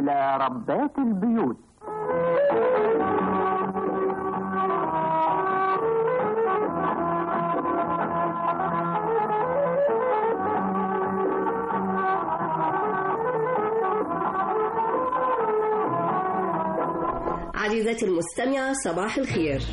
إلى ربات البيوت عزيزتي المستمعة صباح الخير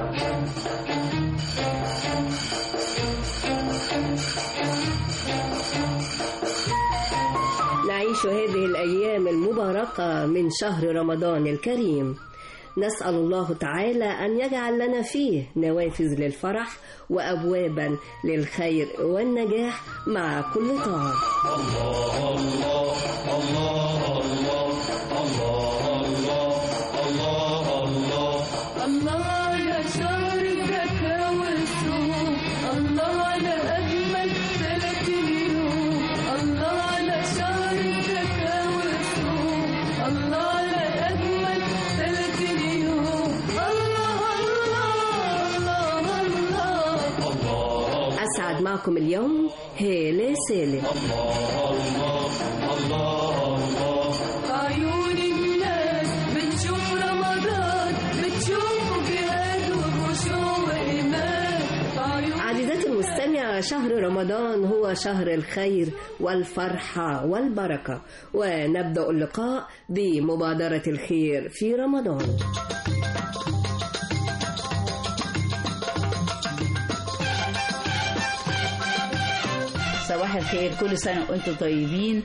نعيش هذه الأيام المباركة من شهر رمضان الكريم نسأل الله تعالى أن يجعل لنا فيه نوافذ للفرح وأبوابا للخير والنجاح مع كل طاعة الله يا شهر الزكاة والصوم الله على أجمل ثلاث يوم الله على شهر الزكاة والصوم الله على أجمل ثلاث يوم الله الله الله الله أسعد معكم اليوم هالة سالم عيون الناس بتشوف رمضان بتشوف جهاد وخشوع وإيمان عيون عزيزتي المستمعة شهر رمضان هو شهر الخير والفرحة والبركة ونبدأ اللقاء بمبادرة الخير في رمضان صباح الخير كل سنة وانتم طيبين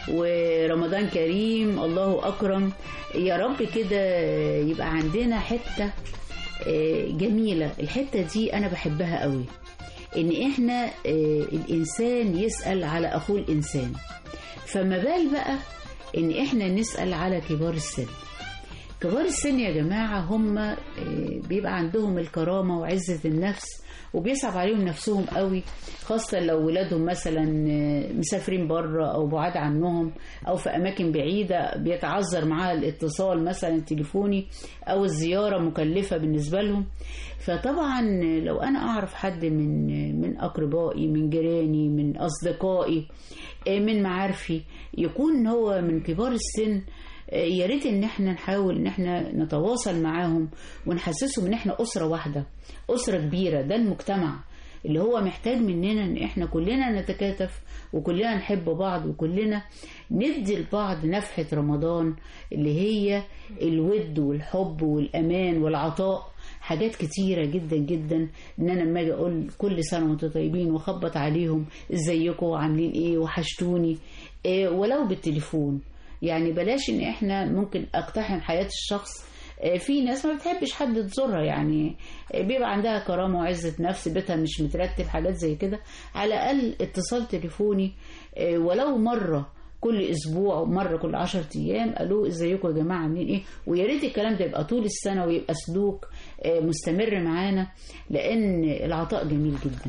ورمضان كريم الله أكرم يا رب كده يبقى عندنا حتة آه، جميلة الحتة دي أنا بحبها قوي إن إحنا آه، الإنسان يسأل على أخوه الإنسان فما بال بقى إن إحنا نسأل على كبار السن كبار السن يا جماعة هم آه، بيبقى عندهم الكرامة وعزة النفس وبيصعب عليهم نفسهم قوي خاصة لو ولادهم مثلا آه، مسافرين بره أو بعاد عنهم أو في أماكن بعيدة بيتعذر معاها الاتصال مثلا تليفوني أو الزيارة مكلفة بالنسبة لهم فطبعا لو أنا أعرف حد من من أقربائي من جيراني من أصدقائي آه، من معارفي يكون هو من كبار السن آه، يا ريت ان احنا نحاول ان احنا نتواصل معاهم ونحسسهم ان احنا اسره واحده اسره كبيره ده المجتمع اللي هو محتاج مننا ان احنا كلنا نتكاتف وكلنا نحب بعض وكلنا ندي لبعض نفحه رمضان اللي هي الود والحب والامان والعطاء حاجات كتيرة جدا جدا ان انا لما اجي اقول كل سنة وانتم طيبين واخبط عليهم ازيكم عاملين ايه وحشتوني إيه ولو بالتليفون يعني بلاش ان احنا ممكن اقتحم حياة الشخص آه، في ناس ما بتحبش حد تزورها يعني آه، بيبقى عندها كرامة وعزة نفس بيتها مش مترتب حاجات زي كده على الأقل اتصال تليفوني آه، ولو مرة كل اسبوع مرة كل عشر ايام قالوا ازيكم يا جماعة عاملين ايه ويا ريت الكلام ده يبقى طول السنة ويبقى سلوك آه، مستمر معانا لان العطاء جميل جدا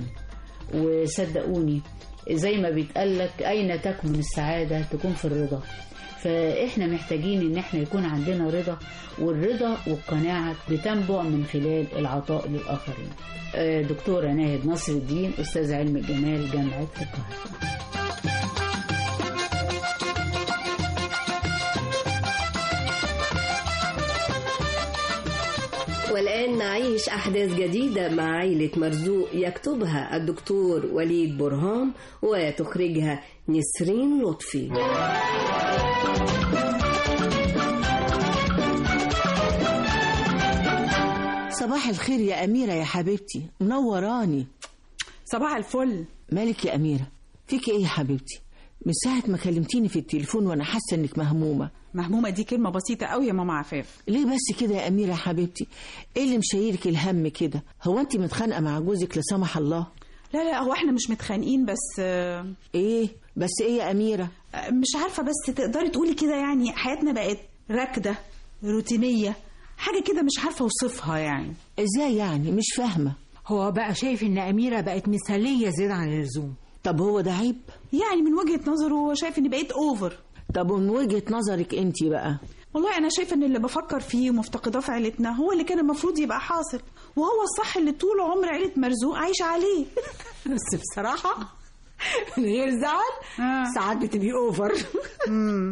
وصدقوني زي ما بيتقالك اين تكمن السعادة تكون في الرضا فاحنا محتاجين ان احنا يكون عندنا رضا والرضا والقناعة بتنبع من خلال العطاء للآخرين آه، دكتورة ناهد نصر الدين أستاذ علم الجمال جامعة القاهرة والآن نعيش أحداث جديدة مع عائلة مرزوق يكتبها الدكتور وليد برهام وتخرجها نسرين لطفي صباح الخير يا أميرة يا حبيبتي منوراني صباح الفل مالك يا أميرة فيك إيه يا حبيبتي من ساعة ما كلمتيني في التليفون وأنا حاسة إنك مهمومة مهمومة دي كلمة بسيطة قوي يا ماما عفاف ليه بس كده يا أميرة يا حبيبتي إيه اللي مشايلك الهم كده هو أنت متخانقة مع جوزك لا سمح الله لا لا هو احنا مش متخانقين بس آه، إيه بس إيه يا أميرة آه، مش عارفة بس تقدري تقولي كده يعني حياتنا بقت راكدة روتينية حاجة كده مش عارفة اوصفها يعني إزاي يعني مش فاهمة هو بقى شايف ان اميره بقت مثاليه زياده عن اللزوم طب هو ده عيب يعني من وجهة نظره هو شايف اني بقيت اوفر طب ومن وجهة نظرك أنت بقى والله انا شايفه ان اللي بفكر فيه ومفتقداه في عيلتنا هو اللي كان المفروض يبقى حاصل وهو الصح اللي طول عمر عيله مرزوق عايشه عليه بس بصراحه من غير زعل آه. ساعات بتبقي اوفر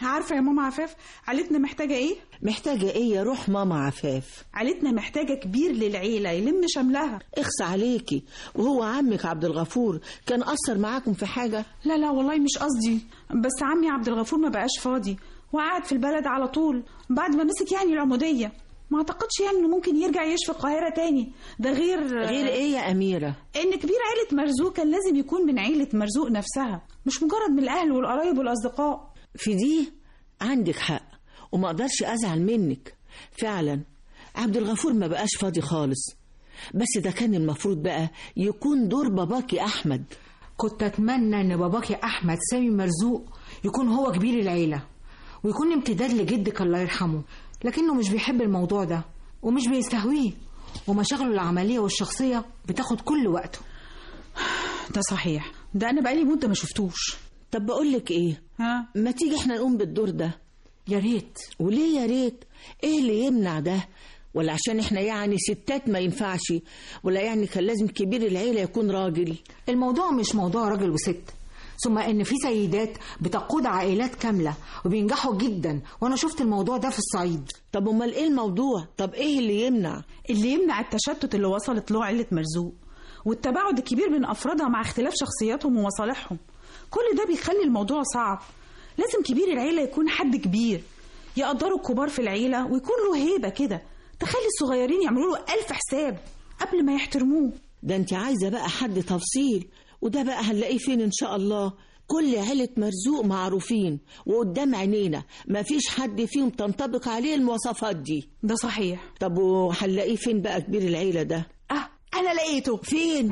عارفة يا ماما عفاف عيلتنا محتاجة ايه؟ محتاجة ايه يا روح ماما عفاف عيلتنا محتاجة كبير للعيلة يلم شملها اخص عليكي وهو عمك عبد الغفور كان أثر معاكم في حاجة لا لا والله مش قصدي بس عمي عبد الغفور ما بقاش فاضي وقعد في البلد على طول بعد ما مسك يعني العمودية ما اعتقدش يعني انه ممكن يرجع يعيش في القاهرة تاني ده غير غير ايه يا أميرة ان كبير عيلة مرزوق كان لازم يكون من عيلة مرزوق نفسها مش مجرد من الاهل والقرايب والاصدقاء في دي عندك حق وما اقدرش ازعل منك فعلا عبد الغفور ما بقاش فاضي خالص بس ده كان المفروض بقى يكون دور باباكي احمد كنت اتمنى ان باباكي احمد سامي مرزوق يكون هو كبير العيله ويكون امتداد لجدك الله يرحمه لكنه مش بيحب الموضوع ده ومش بيستهويه ومشاغله العمليه والشخصيه بتاخد كل وقته ده صحيح ده انا بقالي مدة ما شفتوش طب بقول لك ايه ها ما تيجي احنا نقوم بالدور ده يا ريت وليه يا ريت ايه اللي يمنع ده ولا عشان احنا يعني ستات ما ينفعش ولا يعني كان لازم كبير العيلة يكون راجل الموضوع مش موضوع راجل وست ثم ان في سيدات بتقود عائلات كامله وبينجحوا جدا وانا شفت الموضوع ده في الصعيد طب امال ايه الموضوع طب ايه اللي يمنع اللي يمنع التشتت اللي وصلت له عيلة مرزوق والتباعد الكبير بين أفرادها مع اختلاف شخصياتهم ومصالحهم كل ده بيخلي الموضوع صعب لازم كبير العيلة يكون حد كبير يقدروا الكبار في العيلة ويكون له هيبة كده تخلي الصغيرين يعملوا له ألف حساب قبل ما يحترموه ده انت عايزة بقى حد تفصيل وده بقى هنلاقيه فين ان شاء الله كل عيلة مرزوق معروفين وقدام عينينا مفيش حد فيهم تنطبق عليه المواصفات دي ده صحيح طب وهنلاقيه فين بقى كبير العيلة ده أه أنا لقيته فين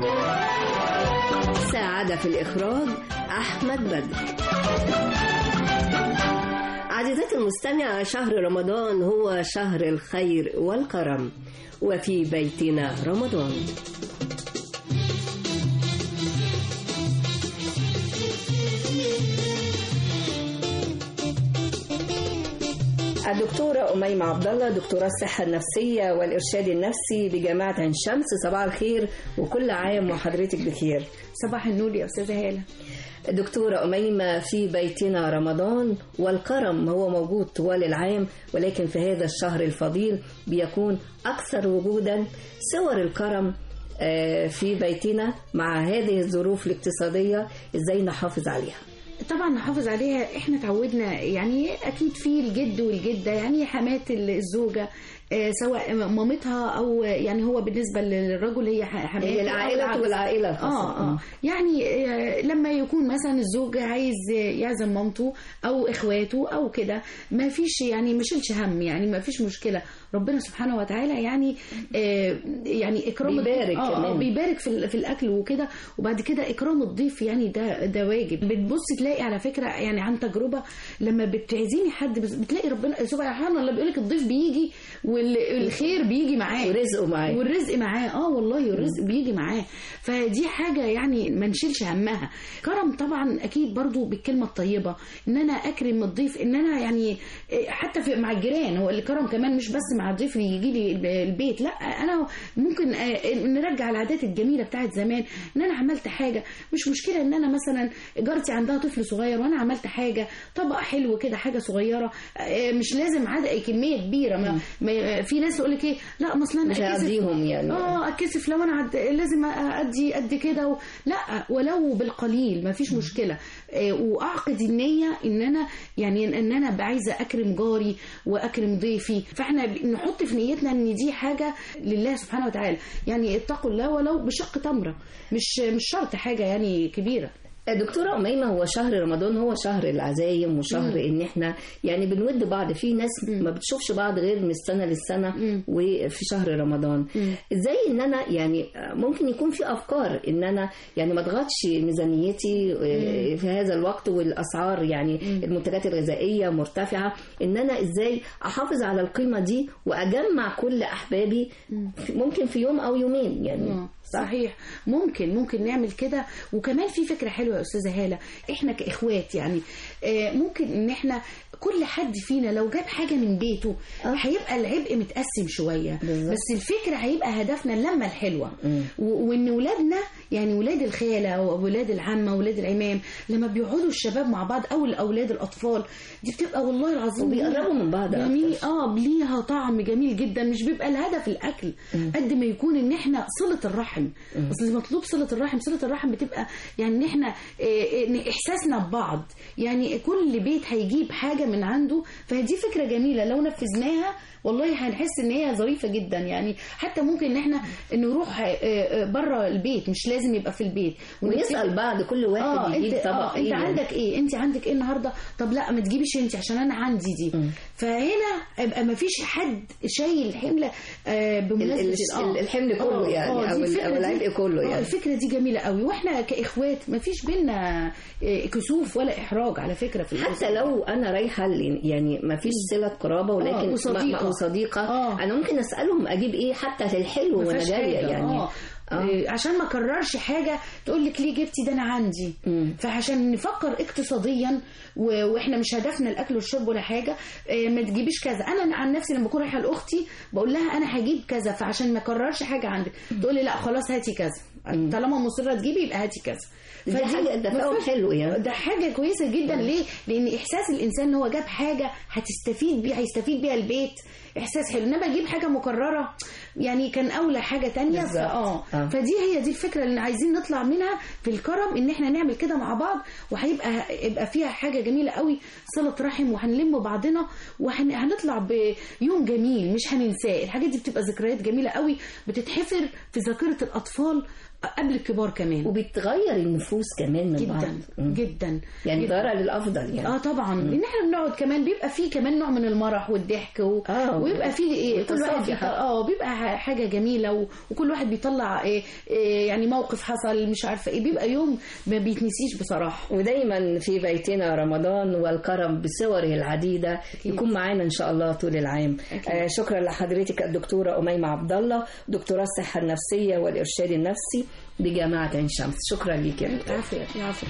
ساعد في الإخراج أحمد بدر عزيزتي المستمعة شهر رمضان هو شهر الخير والكرم وفي بيتنا رمضان الدكتورة أميمة عبد الله دكتورة الصحة النفسية والإرشاد النفسي بجامعة عين شمس صباح الخير وكل عام وحضرتك بخير صباح النور يا أستاذة هالة دكتورة أميمة في بيتنا رمضان والكرم هو موجود طوال العام ولكن في هذا الشهر الفضيل بيكون أكثر وجودا صور الكرم آه، في بيتنا مع هذه الظروف الاقتصادية إزاي نحافظ عليها طبعا نحافظ عليها احنا اتعودنا يعني اكيد في الجد والجده يعني حمات الزوجه آه، سواء مامتها او يعني هو بالنسبه للرجل هي ح- حماته هي أو العائلة العكس. والعائلة الخاصة اه اه يعني آه، لما يكون مثلا الزوج عايز يعزم مامته او اخواته او كده ما فيش يعني ما شيلش هم يعني ما فيش مشكله ربنا سبحانه وتعالى يعني آه يعني اكرام الضيف- بيبارك آه آه كمان. بيبارك في, ال- في الاكل وكده وبعد كده اكرام الضيف يعني ده ده واجب بتبص تلاقي على فكره يعني عن تجربه لما بتعزمي حد بس- بتلاقي ربنا سبحان الله بيقول لك الضيف بيجي والخير بيجي معاه ورزقه معاه والرزق معاه اه والله الرزق بيجي معاه فدي حاجه يعني ما نشيلش همها كرم طبعا اكيد برضو بالكلمه الطيبه ان انا اكرم الضيف ان انا يعني إيه، حتى في مع الجيران هو الكرم كمان مش بس مع الضيف اللي يجي لي الب- البيت لا انا ممكن آه، نرجع العادات الجميله بتاعت زمان ان انا عملت حاجه مش مشكله ان انا مثلا جارتي عندها طفل صغير وانا عملت حاجه طبق حلو كده حاجه صغيره آه، مش لازم عدد كميه كبيره ما ما في ناس تقول لك ايه لا ما اصل انا مش أتكسف. هيقضيهم يعني. اه اتكسف لو انا عد... لازم ادي قد كده و... لا ولو بالقليل ما فيش مشكله آه، واعقد النيه ان انا يعني ان انا أبقى عايزه اكرم جاري واكرم ضيفي فاحنا ب- نحط في نيتنا ان دي حاجه لله سبحانه وتعالى يعني اتقوا الله ولو بشق تمره مش مش شرط حاجه يعني كبيره دكتورة أميمة هو شهر رمضان هو شهر العزايم وشهر إن إحنا يعني بنود بعض في ناس ما بتشوفش بعض غير من السنة للسنة وفي شهر رمضان إزاي إن أنا يعني ممكن يكون في أفكار إن أنا يعني ما أضغطش ميزانيتي آه، في هذا الوقت والأسعار يعني المنتجات الغذائية مرتفعة إن أنا إزاي أحافظ على القيمة دي وأجمع كل أحبابي في- ممكن في يوم أو يومين يعني آه، صحيح ممكن ممكن نعمل كده وكمان في فكره حلوه ايوه يا استاذه هاله احنا كاخوات يعني آه، ممكن ان احنا كل حد فينا لو جاب حاجه من بيته هيبقى العبء متقسم شويه بس الفكره هيبقى هدفنا اللمه الحلوه و- وان ولادنا يعني ولاد الخاله وولاد العمه وولاد العمام لما بيقعدوا الشباب مع بعض او الاولاد الاطفال دي بتبقى والله العظيم وبيقربوا من بعض جميل أكتر. اه ليها طعم جميل جدا مش بيبقى الهدف الاكل قد ما يكون ان احنا صله الرحم اصل مطلوب صله الرحم صله الرحم بتبقى يعني ان احنا آه، إن احساسنا ببعض يعني كل بيت هيجيب حاجه من عنده فدي فكره جميله لو نفذناها والله هنحس ان هي ظريفه جدا يعني حتى ممكن ان احنا نروح بره البيت مش لازم يبقى في البيت ونسال بعض كل واحد اه يجيب انت طبق اه انت إيه. عندك ايه انت عندك ايه النهارده طب لا ما تجيبيش انت عشان انا عندي دي فهنا يبقى ما فيش حد شايل حمله آه بمناسبه ال- ال- آه. الحمل كله آه، يعني، آه، أو دي ال- الفكرة أو دي- العبء كله آه، يعني. الفكره دي جميله قوي واحنا كاخوات ما فيش بينا آه، كسوف ولا احراج على فكره في حتى الأسرة. لو انا رايحه ل- يعني ما فيش صله قرابه ولكن آه، وصديقة. ما- وصديقه آه. انا ممكن اسالهم اجيب ايه حتى للحلو ما وانا فيهاش جايه حاجة. يعني آه. آه. عشان ما كررش حاجه تقول لك ليه جبتي ده انا عندي مم. فعشان نفكر اقتصاديا و... واحنا مش هدفنا الاكل والشرب ولا حاجه آه، ما تجيبيش كذا انا عن نفسي لما بكون رايحه لاختي بقول لها انا هجيب كذا فعشان ما اكررش حاجه عندك تقول لي لا خلاص هاتي كذا طالما مصره تجيبي يبقى هاتي كذا دي فدي- حاجة- ده ما تفاهم فيهاش- حلو يعني. ده حاجه كويسه جدا ليه لان احساس الانسان ان هو جاب حاجه هتستفيد بيها هيستفيد بيها البيت احساس حلو انما اجيب حاجه مكرره يعني كان اولى حاجه تانية بالظبط. اه آه. فدي هي دي الفكره اللي عايزين نطلع منها في الكرم ان احنا نعمل كده مع بعض وهيبقى يبقى فيها حاجه جميله قوي صله رحم وهنلم بعضنا وهنطلع بيوم جميل مش هننساه الحاجات دي بتبقى ذكريات جميله قوي بتتحفر في ذاكره الاطفال قبل الكبار كمان وبتغير النفوس كمان من بعض جدا مم. جدا يعني جداً. تغيرها للافضل يعني اه طبعا لان احنا بنقعد كمان بيبقى فيه كمان نوع من المرح والضحك و... آه، ويبقى فيه ايه كل واحد والتصافي بيطلع... اه بيبقى ح- حاجه جميله و... وكل واحد بيطلع إيه... إيه يعني موقف حصل مش عارفه ايه بيبقى يوم ما بيتنسيش بصراحه ودايما في بيتنا رمضان والكرم بصوره العديده يكون معانا ان شاء الله طول العام آه شكرا لحضرتك الدكتوره اميمه عبد الله دكتوراه الصحه النفسيه والارشاد النفسي بجامعه عين شمس شكرا ليك يا دكتور عافيه عافيه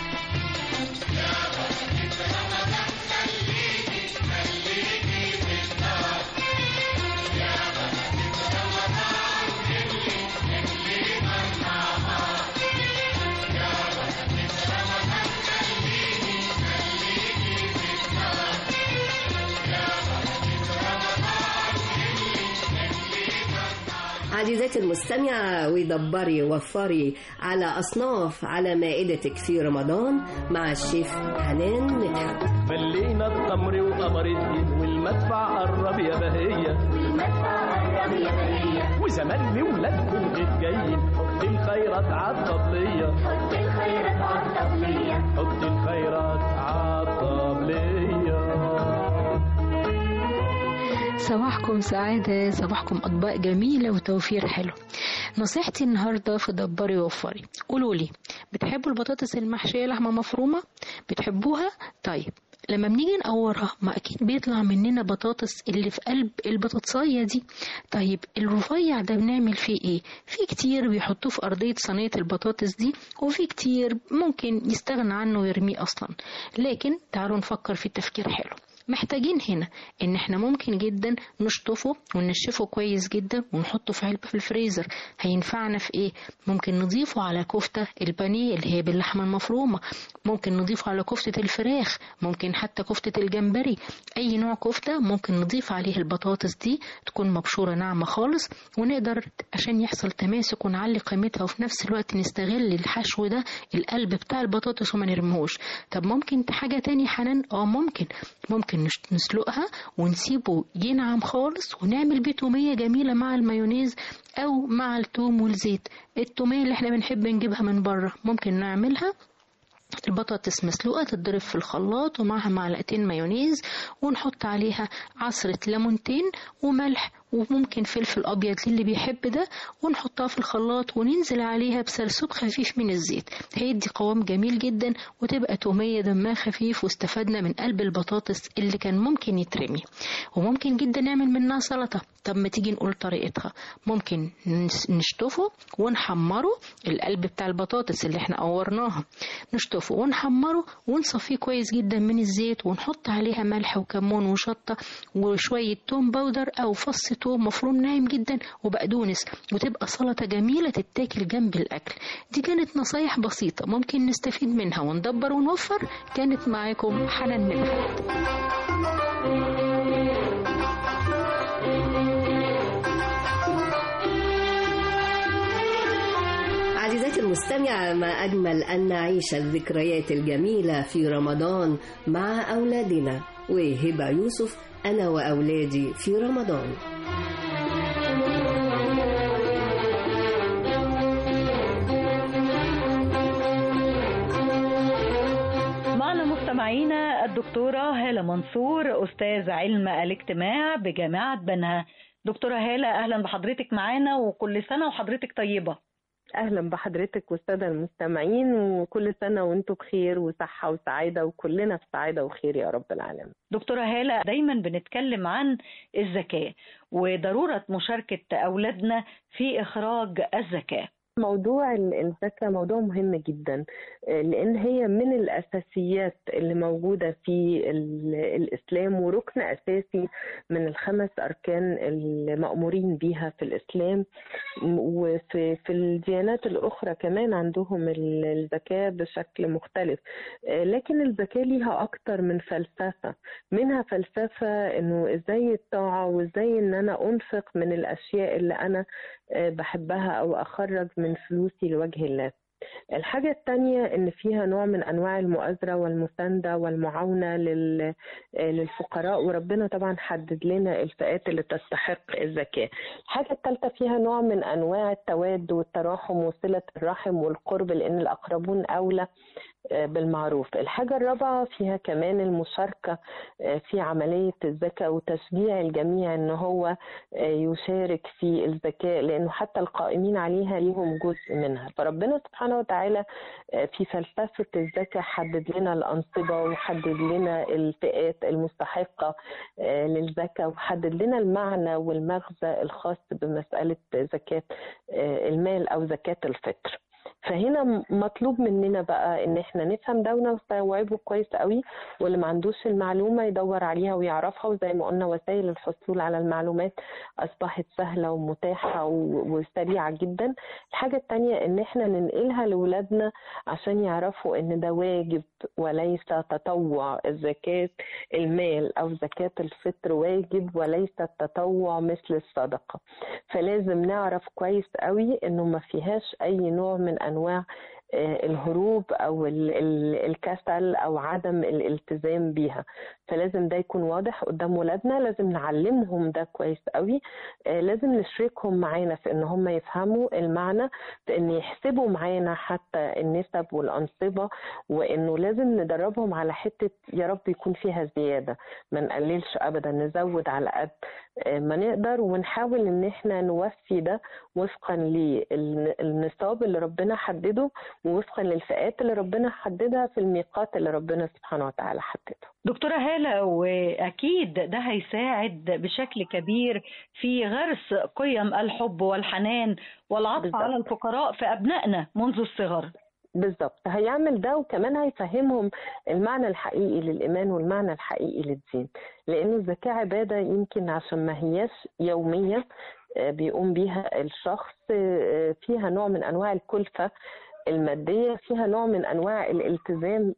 عزيزاتي المستمعة ودبري وفري على أصناف على مائدتك في رمضان مع الشيف حنان مدحت ملينا التمر وقمر الدين والمدفع قرب يا بهية والمدفع قرب يا بهية وزمان لولادكم متجايين حط الخيرات عالطبلية حط الخيرات عالطبلية حط الخيرات عالطبلية صباحكم سعادة صباحكم أطباق جميلة وتوفير حلو نصيحتي النهاردة في دبري وفري قولوا لي بتحبوا البطاطس المحشية لحمة مفرومة بتحبوها طيب لما بنيجي نقورها ما اكيد بيطلع مننا بطاطس اللي في قلب البطاطسايه دي طيب الرفيع ده بنعمل فيه ايه في كتير بيحطوه في ارضيه صينيه البطاطس دي وفي كتير ممكن يستغنى عنه ويرميه اصلا لكن تعالوا نفكر في التفكير حلو محتاجين هنا ان احنا ممكن جدا نشطفه وننشفه كويس جدا ونحطه في علبة في الفريزر هينفعنا في ايه ممكن نضيفه على كفتة البانيه اللي هي باللحمة المفرومة ممكن نضيفه على كفتة الفراخ ممكن حتى كفتة الجمبري اي نوع كفتة ممكن نضيف عليه البطاطس دي تكون مبشورة ناعمة خالص ونقدر عشان يحصل تماسك ونعلي قيمتها وفي نفس الوقت نستغل الحشو ده القلب بتاع البطاطس وما نرميهوش طب ممكن حاجة تاني حنان اه ممكن ممكن نش- نسلقها ونسيبه ينعم خالص ونعمل بيه تومية جميلة مع المايونيز أو مع التوم والزيت التومية اللي احنا بنحب نجيبها من بره ممكن نعملها البطاطس مسلوقة تتضرب في الخلاط ومعها معلقتين مايونيز ونحط عليها عصرة ليمونتين وملح وممكن فلفل أبيض للي بيحب ده ونحطها في الخلاط وننزل عليها بسرسوب خفيف من الزيت هيدي قوام جميل جدا وتبقى تومية دمها خفيف واستفدنا من قلب البطاطس اللي كان ممكن يترمي وممكن جدا نعمل منها سلطة طب ما تيجي نقول طريقتها ممكن نس- نشطفه ونحمره القلب بتاع البطاطس اللي احنا قورناها نشطفه ونحمره ونصفيه كويس جدا من الزيت ونحط عليها ملح وكمون وشطة وشوية توم باودر أو فص توم مفروم ناعم جدا وبقدونس وتبقى سلطة جميلة تتاكل جنب الأكل دي كانت نصايح بسيطة ممكن نستفيد منها وندبر ونوفر كانت معاكم حنان مدحت عزيزاتي المستمعة ما أجمل أن نعيش الذكريات الجميلة في رمضان مع أولادنا وهبة يوسف أنا وأولادي في رمضان معنا مستمعينا الدكتورة هالة منصور أستاذ علم الاجتماع بجامعة بنها دكتورة هالة أهلا بحضرتك معانا وكل سنة وحضرتك طيبة اهلا بحضرتك والساده المستمعين وكل سنه وانتم بخير وصحه وسعاده وكلنا في سعاده وخير يا رب العالمين دكتورة هالة دايما بنتكلم عن الزكاة وضرورة مشاركة أولادنا في إخراج الزكاة موضوع ال- الزكاة موضوع مهم جدا آه، لأن هي من الأساسيات اللي موجودة في ال- الإسلام وركن أساسي من الخمس أركان المأمورين بيها في الإسلام م- وفي في الديانات الأخرى كمان عندهم ال- الزكاة بشكل مختلف آه، لكن الزكاة ليها أكتر من فلسفة منها فلسفة إنه إزاي الطاعة وإزاي إن أنا أنفق من الأشياء اللي أنا آه، بحبها أو أخرج من فلوسي لوجه الله الحاجة التانية إن فيها نوع من أنواع المؤازرة والمساندة والمعاونة لل- آه، للفقراء وربنا طبعا حدد لنا الفئات اللي تستحق الزكاة الحاجة الثالثة فيها نوع من أنواع التواد والتراحم وصلة الرحم والقرب لأن الأقربون أولى آه، بالمعروف الحاجة الرابعة فيها كمان المشاركة آه، في عملية الزكاة وتشجيع الجميع ان هو آه، يشارك في الزكاة لانه حتى القائمين عليها ليهم جزء منها فربنا سبحانه وتعالى آه، في فلسفة الزكاة حدد لنا الأنصبة وحدد لنا الفئات المستحقة آه، للزكاة وحدد لنا المعنى والمغزى الخاص بمسألة زكاة آه، المال أو زكاة الفطر فهنا م- مطلوب مننا بقى ان احنا نفهم ده ونستوعبه كويس قوي واللي ما عندوش المعلومه يدور عليها ويعرفها وزي ما قلنا وسائل الحصول على المعلومات اصبحت سهله ومتاحه و- وسريعه جدا الحاجه التانية ان احنا ننقلها لاولادنا عشان يعرفوا ان ده واجب وليس تطوع الزكاه المال او زكاه الفطر واجب وليس التطوع مثل الصدقه فلازم نعرف كويس قوي انه ما فيهاش اي نوع من انواع آه، الهروب او ال- ال- الكسل او عدم الالتزام بيها فلازم ده يكون واضح قدام ولادنا لازم نعلمهم ده كويس قوي آه، لازم نشركهم معانا في ان هم يفهموا المعنى في ان يحسبوا معانا حتى النسب والانصبه وانه لازم ندربهم على حته يا رب يكون فيها زياده ما نقللش ابدا نزود على قد آه، ما نقدر ونحاول ان احنا نوفي ده وفقا للنصاب اللي ربنا حدده ووفقا للفئات اللي ربنا حددها في الميقات اللي ربنا سبحانه وتعالى حدده دكتورة هالة وأكيد ده هيساعد بشكل كبير في غرس قيم الحب والحنان والعطف بالظبط. على الفقراء في أبنائنا منذ الصغر بالظبط هيعمل ده وكمان هيفهمهم المعنى الحقيقي للإيمان والمعنى الحقيقي للدين لأنه الزكاة عبادة يمكن عشان ما هياش يومية آه، بيقوم بيها الشخص آه، فيها نوع من أنواع الكلفة المادية فيها نوع من أنواع الالتزام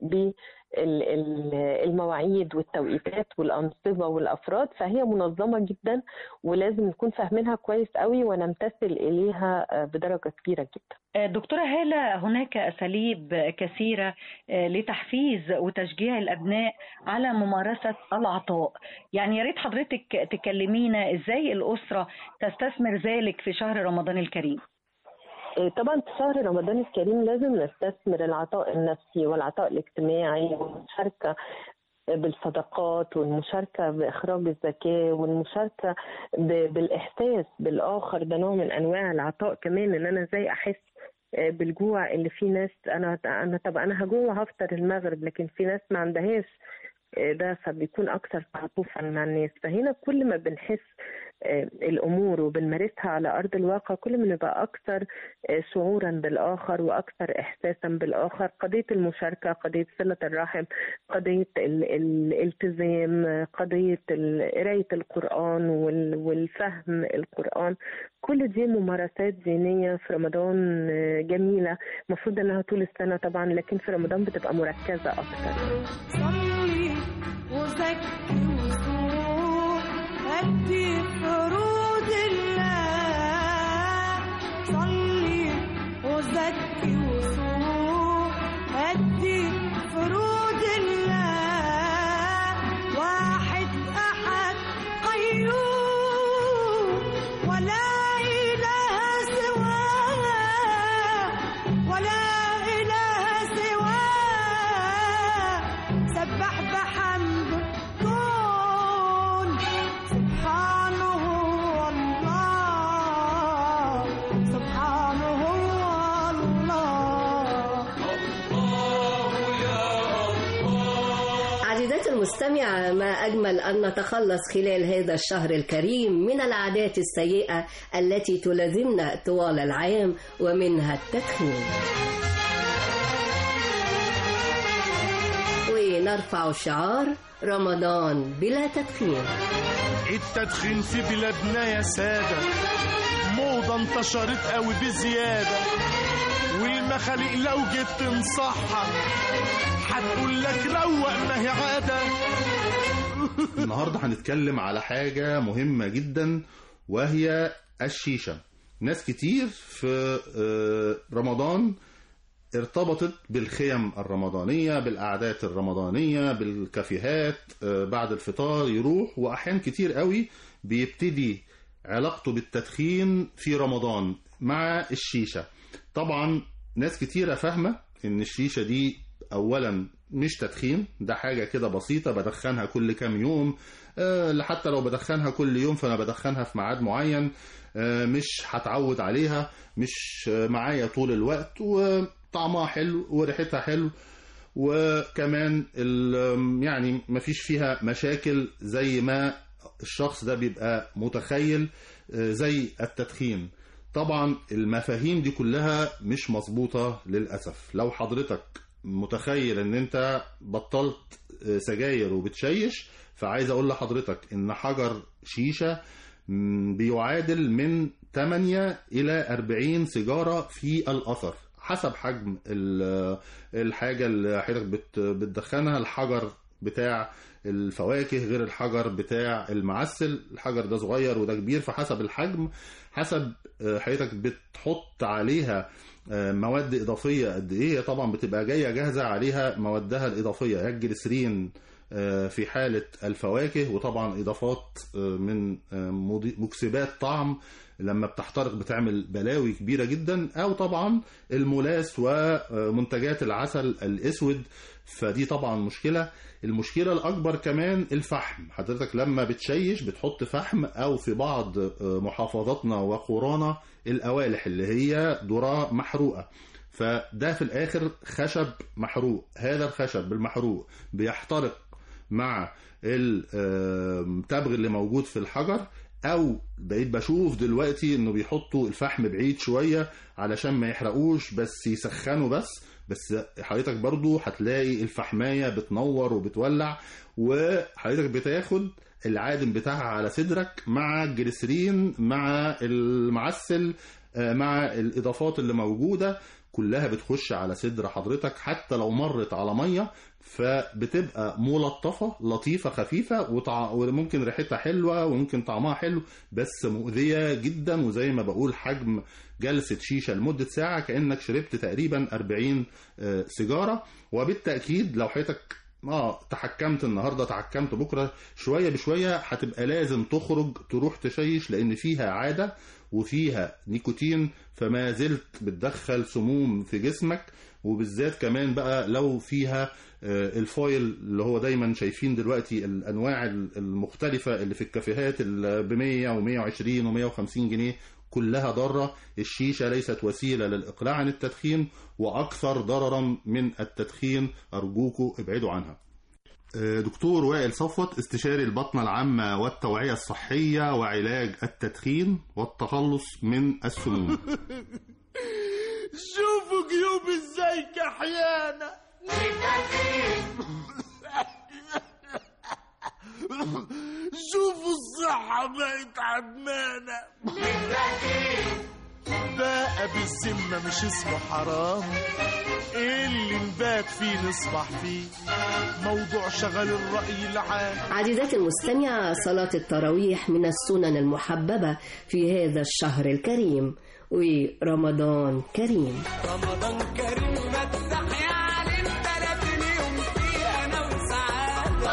بالمواعيد والتوقيتات والأنصبة والأفراد فهي منظمة جدا ولازم نكون فاهمينها كويس قوي ونمتثل إليها آه، بدرجة كبيرة جدا دكتورة هالة هناك أساليب كثيرة آه، لتحفيز وتشجيع الأبناء على ممارسة العطاء يعني يا ريت حضرتك تكلمينا إزاي الأسرة تستثمر ذلك في شهر رمضان الكريم إيه، طبعا في شهر رمضان الكريم لازم نستثمر العطاء النفسي والعطاء الاجتماعي والمشاركة بالصدقات والمشاركة بإخراج الزكاة والمشاركة ب- بالإحساس بالآخر ده نوع من أنواع العطاء كمان إن أنا إزاي أحس آه، بالجوع اللي في ناس أنا أنا طب أنا هجوع هفطر المغرب لكن في ناس ما عندهاش آه، ده فبيكون اكثر تعاطفا مع الناس فهنا كل ما بنحس آه، الامور وبنمارسها على ارض الواقع كل ما نبقى اكثر آه، شعورا بالاخر واكثر احساسا بالاخر قضيه المشاركه قضيه صله الرحم قضيه ال- ال- الالتزام آه، قضيه ال- قرايه القران وال- والفهم القران كل دي ممارسات دينيه في رمضان آه، جميله المفروض انها طول السنه طبعا لكن في رمضان بتبقى مركزه اكتر صلي وزكي وصوم أدي فروض الله صلي وزكي وصوم أدي فروض الله واحد أحد قيوم ولا إله سواه ولا إله سواه سبح بحمد كون سبحانه الله سبحانه الله عزيزاتي المستمعة ما أجمل أن نتخلص خلال هذا الشهر الكريم من العادات السيئة التي تلازمنا طوال العام ومنها التدخين ونرفع شعار رمضان بلا تدخين التدخين في بلادنا يا سادة موضة انتشرت قوي بزيادة والمخاليق لو جيت تنصحها هتقول لك روق ما هي عادة النهارده هنتكلم على حاجة مهمة جدا وهي الشيشة ناس كتير في آه، رمضان ارتبطت بالخيم الرمضانية بالقعدات الرمضانية بالكافيهات آه، بعد الفطار يروح وأحيان كتير قوي بيبتدي علاقته بالتدخين في رمضان مع الشيشة طبعا ناس كتيرة فاهمة ان الشيشة دي اولا مش تدخين ده حاجة كده بسيطة بدخنها كل كام يوم آه، حتى لو بدخنها كل يوم فانا بدخنها في ميعاد معين آه، مش هتعود عليها مش آه، معايا طول الوقت وطعمها حلو وريحتها حلو وكمان ال- يعني مفيش فيها مشاكل زي ما الشخص ده بيبقى متخيل آه، زي التدخين طبعا المفاهيم دي كلها مش مظبوطة للأسف لو حضرتك متخيل ان انت بطلت آه، سجاير وبتشيش فعايز اقول لحضرتك ان حجر شيشة مم، بيعادل من 8 الى 40 سيجارة في الاثر حسب حجم ال- الحاجة اللي حضرتك بت- بتدخنها الحجر بتاع الفواكه غير الحجر بتاع المعسل الحجر ده صغير وده كبير فحسب الحجم حسب آه، حضرتك بتحط عليها آه، مواد إضافية قد إيه هي طبعا بتبقى جاية جاهزة عليها موادها الإضافية يا الجليسرين آه، في حالة الفواكه وطبعا إضافات آه، من آه، مضي- مكسبات طعم لما بتحترق بتعمل بلاوي كبيرة جدا أو طبعا الملاس ومنتجات العسل الأسود فدي طبعا مشكلة المشكلة الأكبر كمان الفحم حضرتك لما بتشيش بتحط فحم أو في بعض آه، محافظاتنا وقرانا الأوالح اللي هي ذرة محروقة فده في الآخر خشب محروق هذا الخشب المحروق بيحترق مع التبغ اللي موجود في الحجر او بقيت بشوف دلوقتي انه بيحطوا الفحم بعيد شوية علشان ما يحرقوش بس يسخنوا بس بس حضرتك برضو هتلاقي الفحماية بتنور وبتولع وحضرتك بتاخد العادم بتاعها على صدرك مع الجليسرين مع المعسل آه، مع الإضافات اللي موجودة كلها بتخش على صدر حضرتك حتى لو مرت على مية فبتبقى ملطفة لطيفة خفيفة وطع... وممكن ريحتها حلوة وممكن طعمها حلو بس مؤذية جدا وزي ما بقول حجم جلسة شيشة لمدة ساعة كأنك شربت تقريبا 40 آه، سيجارة وبالتأكيد لو حياتك اه تحكمت النهارده تحكمت بكره شويه بشويه هتبقى لازم تخرج تروح تشيش لان فيها عاده وفيها نيكوتين فما زلت بتدخل سموم في جسمك وبالذات كمان بقى لو فيها آه، الفويل اللي هو دايما شايفين دلوقتي الانواع المختلفه اللي في الكافيهات اللي ب 100 و120 و150 جنيه كلها ضاره الشيشه ليست وسيله للاقلاع عن التدخين واكثر ضررا من التدخين ارجوكوا ابعدوا عنها آه، دكتور وائل صفوت استشاري البطنة العامة والتوعية الصحية وعلاج التدخين والتخلص من السموم شوفوا جيوب ازاي كحيانة شوفوا الصحة بقت عدمانة بقى بالذمة مش اسمه حرام اللي نبات فيه نصبح فيه موضوع شغل الرأي العام عزيزاتي المستمعة صلاة التراويح من السنن المحببة في هذا الشهر الكريم ورمضان كريم رمضان كريم فتح يا عالم تلاتين يوم فيه انا وسعادة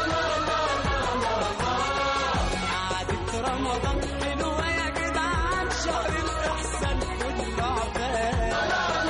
قعدة رمضان حلوة يا جدعان شهر الإحسان كله عباد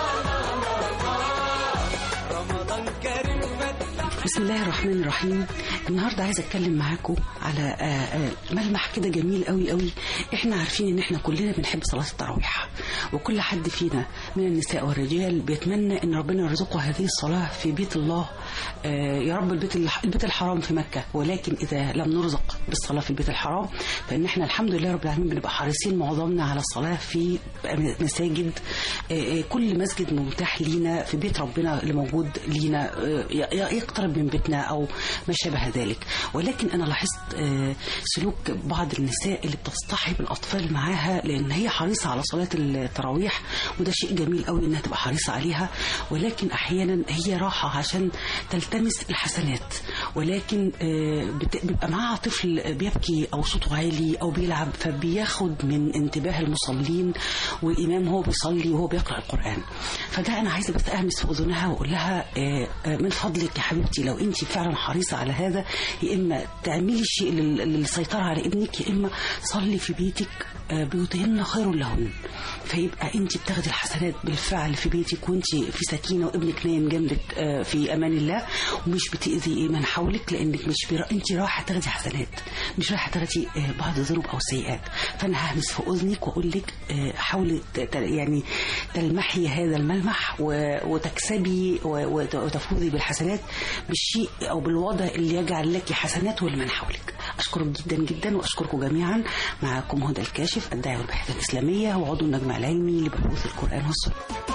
رمضان كريم فتح بسم الله الرحمن الرحيم النهارده عايزه اتكلم معاكم على آه، آه، ملمح كده جميل قوي قوي احنا عارفين ان احنا كلنا بنحب صلاه التراويح وكل حد فينا من النساء والرجال بيتمنى ان ربنا يرزقه هذه الصلاه في بيت الله آه، يا رب البيت الح- البيت الحرام في مكه ولكن اذا لم نرزق بالصلاه في البيت الحرام فان احنا الحمد لله رب العالمين بنبقى حريصين معظمنا على الصلاه في مساجد آه، آه، كل مسجد متاح لينا في بيت ربنا اللي موجود لينا آه، ي- ي- يقترب من بيتنا او ما شابه ذلك ولكن انا لاحظت آه، سلوك بعض النساء اللي بتصطحب الاطفال معاها لان هي حريصه على صلاه التراويح وده شيء جميل قوي انها تبقى حريصه عليها ولكن احيانا هي راحه عشان تلتمس الحسنات ولكن آه، بت- بيبقى معاها طفل بيبكي او صوته عالي او بيلعب فبياخد من انتباه المصلين والامام هو بيصلي وهو بيقرا القران فده انا عايزه بس اهمس في اذنها واقول لها آه، آه، من فضلك يا حبيبتي لو انت فعلا حريصه على هذا يا اما تعملي الشيء لل- للسيطره على ابنك يا اما صلي في بيتك آه، بيوتهن خير لهن فيبقى انت بتاخدي الحسنات بالفعل في بيتك وانت في سكينه وابنك نايم جنبك آه، في امان الله ومش بتاذي من حولك لانك مش برا... انت رايحه تاخدي حسنات مش رايحه تاخدي آه، بعض الذنوب او سيئات فانا ههمس في اذنك واقول لك آه، حاولي ت- ت- يعني تلمحي هذا الملمح و- وتكسبي و- وت- وتفوزي بالحسنات بالشيء او بالوضع اللي يجعل لك حسنات ولمن حولك اشكرك جدا جدا واشكركم جميعا معكم هدى الكاشف الداعي والباحثه الاسلاميه وعضو النجمع العلمي لبحوث القران والسنه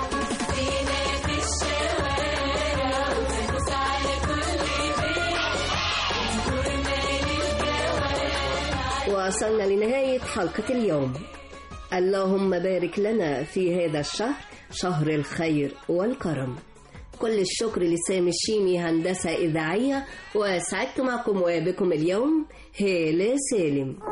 وصلنا لنهاية حلقة اليوم اللهم بارك لنا في هذا الشهر شهر الخير والكرم كل الشكر لسامي الشيمي هندسة إذاعية وسعدت معكم وبكم اليوم هالة سالم